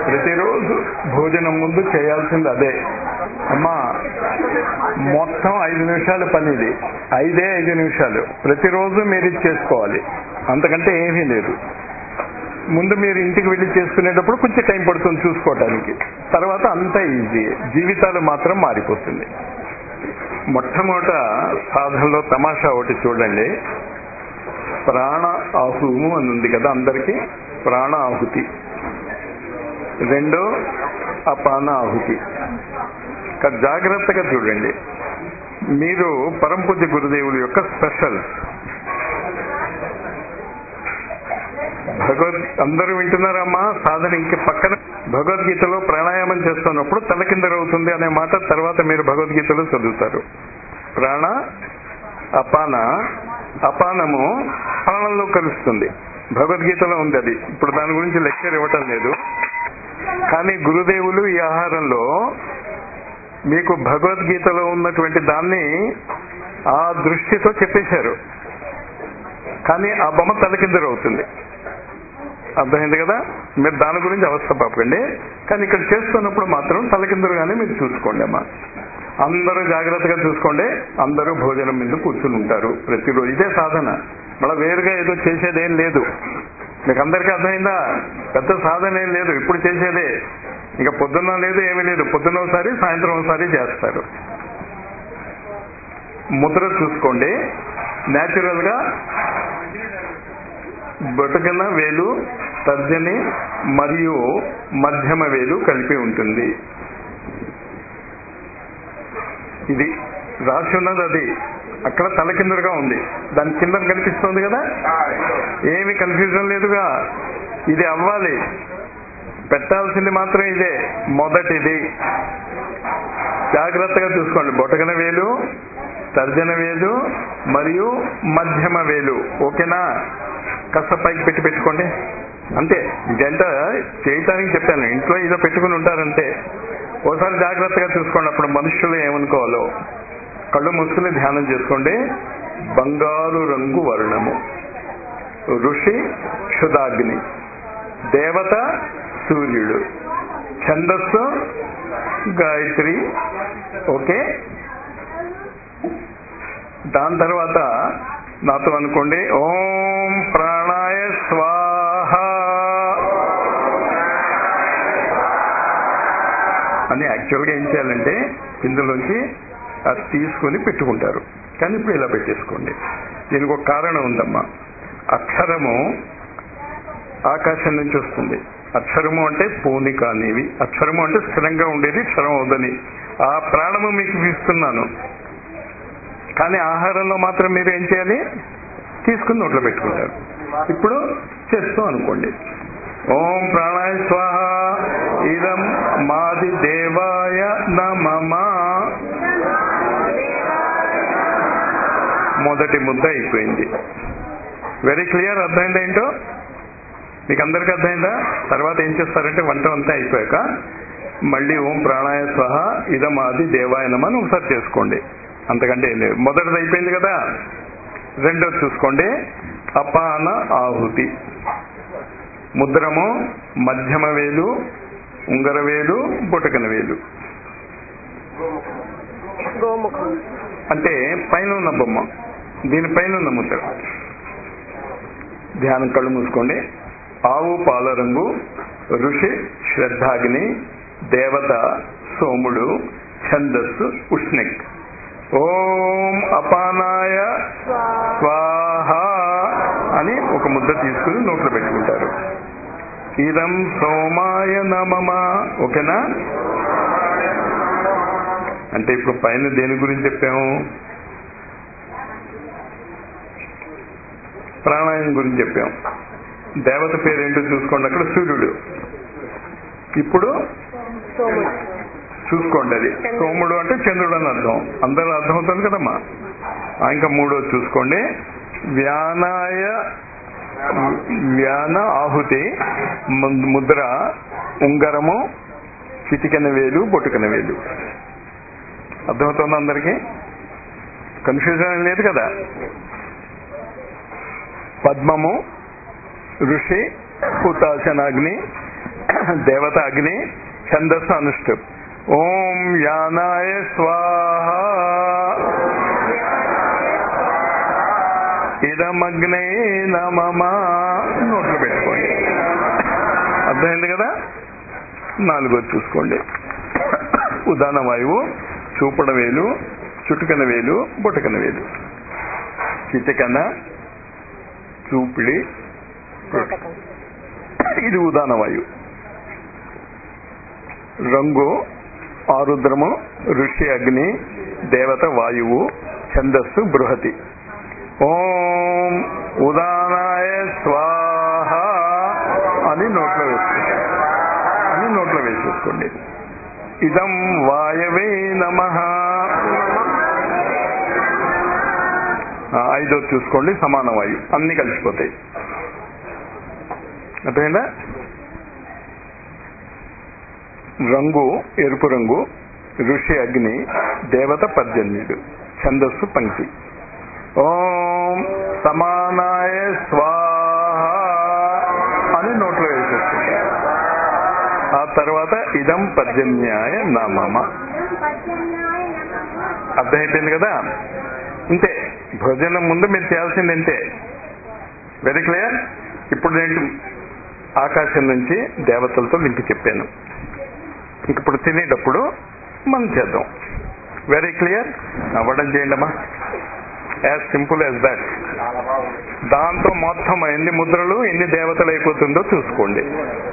ప్రతిరోజు భోజనం ముందు చేయాల్సింది అదే అమ్మా మొత్తం ఐదు నిమిషాల పని ఇది ఐదే ఐదు నిమిషాలు ప్రతిరోజు మీరు ఇది చేసుకోవాలి అంతకంటే ఏమీ లేదు ముందు మీరు ఇంటికి వెళ్ళి చేసుకునేటప్పుడు కొంచెం టైం పడుతుంది చూసుకోవటానికి తర్వాత అంతా ఈజీ జీవితాలు మాత్రం మారిపోతుంది మొట్టమొదట సాధనలో తమాషా ఒకటి చూడండి ప్రాణ ఆహుము అని ఉంది కదా అందరికీ ప్రాణ ఆహుతి రెండో అపాన ఆహుతి ఇక్కడ జాగ్రత్తగా చూడండి మీరు పరంపూజ గురుదేవుల యొక్క స్పెషల్ భగవద్ అందరూ వింటున్నారమ్మా సాధన ఇంక పక్కన భగవద్గీతలో ప్రాణాయామం చేస్తున్నప్పుడు తలకిందరవుతుంది అనే మాట తర్వాత మీరు భగవద్గీతలో చదువుతారు ప్రాణ అపాన అపానము ప్రాణంలో కలుస్తుంది భగవద్గీతలో ఉంది అది ఇప్పుడు దాని గురించి లెక్చర్ ఇవ్వటం లేదు కానీ గురుదేవులు ఈ ఆహారంలో మీకు భగవద్గీతలో ఉన్నటువంటి దాన్ని ఆ దృష్టితో చెప్పేశారు కానీ ఆ బొమ్మ తలకిందరవుతుంది అర్థమైంది కదా మీరు దాని గురించి అవస్థ పాపండి కానీ ఇక్కడ చేస్తున్నప్పుడు మాత్రం తలకిందులుగానే మీరు చూసుకోండి అమ్మా అందరూ జాగ్రత్తగా చూసుకోండి అందరూ భోజనం మీద కూర్చుని ఉంటారు ప్రతిరోజు ఇదే సాధన మళ్ళీ వేరుగా ఏదో చేసేదేం లేదు మీకు అందరికీ అర్థమైందా పెద్ద సాధన ఏం లేదు ఇప్పుడు చేసేదే ఇంకా పొద్దున్న లేదు ఏమీ లేదు పొద్దున్న ఒకసారి సాయంత్రం ఒకసారి చేస్తారు ముద్ర చూసుకోండి న్యాచురల్ గా బొటకన వేలు తర్జని మరియు మధ్యమ వేలు కలిపి ఉంటుంది ఇది రాసి ఉన్నది అది అక్కడ తలకిందులుగా ఉంది దాని కింద కనిపిస్తుంది కదా ఏమి కన్ఫ్యూజన్ లేదుగా ఇది అవ్వాలి పెట్టాల్సింది మాత్రం ఇదే మొదటిది జాగ్రత్తగా చూసుకోండి బొటకన వేలు తర్జన వేలు మరియు మధ్యమ వేలు ఓకేనా కాస్త పైకి పెట్టి పెట్టుకోండి అంతే ఇదంతా చేయటానికి చెప్పాను ఇంట్లో ఇదో పెట్టుకుని ఉంటారంటే ఓసారి జాగ్రత్తగా చూసుకోండి అప్పుడు మనుషులు ఏమనుకోవాలో కళ్ళు మూసుకుని ధ్యానం చేసుకోండి బంగారు రంగు వర్ణము ఋషి క్షుదాగ్ని దేవత సూర్యుడు ఛందస్సు గాయత్రి ఓకే దాని తర్వాత నాతో అనుకోండి ఓం ప్రాణాయ స్వాహ అని యాక్చువల్గా ఏం చేయాలంటే ఇందులోంచి అది తీసుకుని పెట్టుకుంటారు కానీ ఇప్పుడు ఇలా పెట్టేసుకోండి దీనికి ఒక కారణం ఉందమ్మా అక్షరము ఆకాశం నుంచి వస్తుంది అక్షరము అంటే పూనిక అనేవి అక్షరము అంటే స్థిరంగా ఉండేది క్షరం అవుదని ఆ ప్రాణము మీకు ఇస్తున్నాను కానీ ఆహారంలో మాత్రం మీరు ఏం చేయాలి తీసుకుని నోట్లో పెట్టుకుంటారు ఇప్పుడు చేస్తూ అనుకోండి ఓం ప్రాణాయ స్వాహ ఇదం మాది దేవాయ నమమ మొదటి ముద్ద అయిపోయింది వెరీ క్లియర్ అర్థమైందా ఏంటో మీకు అందరికీ అర్థమైందా తర్వాత ఏం చేస్తారంటే వంట అంతా అయిపోయాక మళ్ళీ ఓం ప్రాణాయ స్వహ ఇదమాది దేవాయ నమ అని ఒకసారి చేసుకోండి అంతకంటే ఏం లేదు మొదటిది అయిపోయింది కదా రెండోది చూసుకోండి అపాన ఆహుతి ముద్రము మధ్యమ వేలు ఉంగర వేలు బుటకన వేలు గోముఖం అంటే పైన ఉన్న బొమ్మ దీనిపైన ఉన్న ముద్ర ధ్యానం కళ్ళు మూసుకోండి ఆవు పాల రంగు ఋషి శ్రద్ధాగ్ని దేవత సోముడు ఛందస్సు ఉష్ణిక్ ఓం అపానాయ స్వాహ అని ఒక ముద్ద తీసుకుని నోట్లో పెట్టుకుంటారు ఇదం సోమాయ నమమ ఓకేనా అంటే ఇప్పుడు పైన దేని గురించి చెప్పాము ప్రాణాయామం గురించి చెప్పాం దేవత పేరు ఏంటో చూసుకోండి అక్కడ సూర్యుడు ఇప్పుడు సోముడు చూసుకోండి అది సోముడు అంటే చంద్రుడు అని అర్థం అందరూ అర్థమవుతుంది కదమ్మా ఆ, ఇంకా మూడో చూసుకోండి వ్యానాయ వ్యాన ఆహుతి ము- ముద్ర ఉంగరము చిటికెన వేలు బొట్టుకన వేలు అర్థమవుతుంది అందరికీ కన్ఫ్యూజన్ ఏం లేదు కదా పద్మము ఋషి హుతాశనాగ్ని దేవత అగ్ని ఛందస్సు అనుష్ఠు ఓం యానాయ స్వాహ ఇదమగ్నే నమమా నోట్లు పెట్టుకోండి అర్థమైంది కదా నాలుగోది చూసుకోండి ఉదాహరణ వాయువు చూపడ వేలు చుట్టుకన వేలు బొటకన వేలు చిటికన చూపిడి నాటకం ఇది ఉదాహరణ వాయువు రంగు ఆరుద్రము ఋషి అగ్ని దేవత వాయువు ఛందస్సు బృహతి ఓం ఉదానాయ స్వాహ అని నోట్లో వేసుకోండి అని నోట్లో వేసేసుకోండి ఇదం వాయవే నమ ఐదో చూసుకోండి సమాన వాయు అన్ని కలిసిపోతాయి అర్థమైందా రంగు ఎరుపు రంగు ఋషి అగ్ని దేవత పర్జన్యుడు ఛందస్సు పంక్తి ఓం సమానాయ స్వాహ అని నోట్లో వేసేస్తుంది ఆ తర్వాత ఇదం పర్జన్యాయ నామమ అర్థమైపోయింది కదా ఇంతే భోజనం ముందు మీరు చేయాల్సింది ఇంతే వెరీ క్లియర్ ఇప్పుడు నేను ఆకాశం నుంచి దేవతలతో లింక్ చెప్పాను ఇంక ఇప్పుడు తినేటప్పుడు మనం చేద్దాం వెరీ క్లియర్ అవ్వడం చేయండి అమ్మా యాజ్ సింపుల్ యాజ్ దాట్ దాంతో మొత్తం ఎన్ని ముద్రలు ఎన్ని దేవతలు అయిపోతుందో చూసుకోండి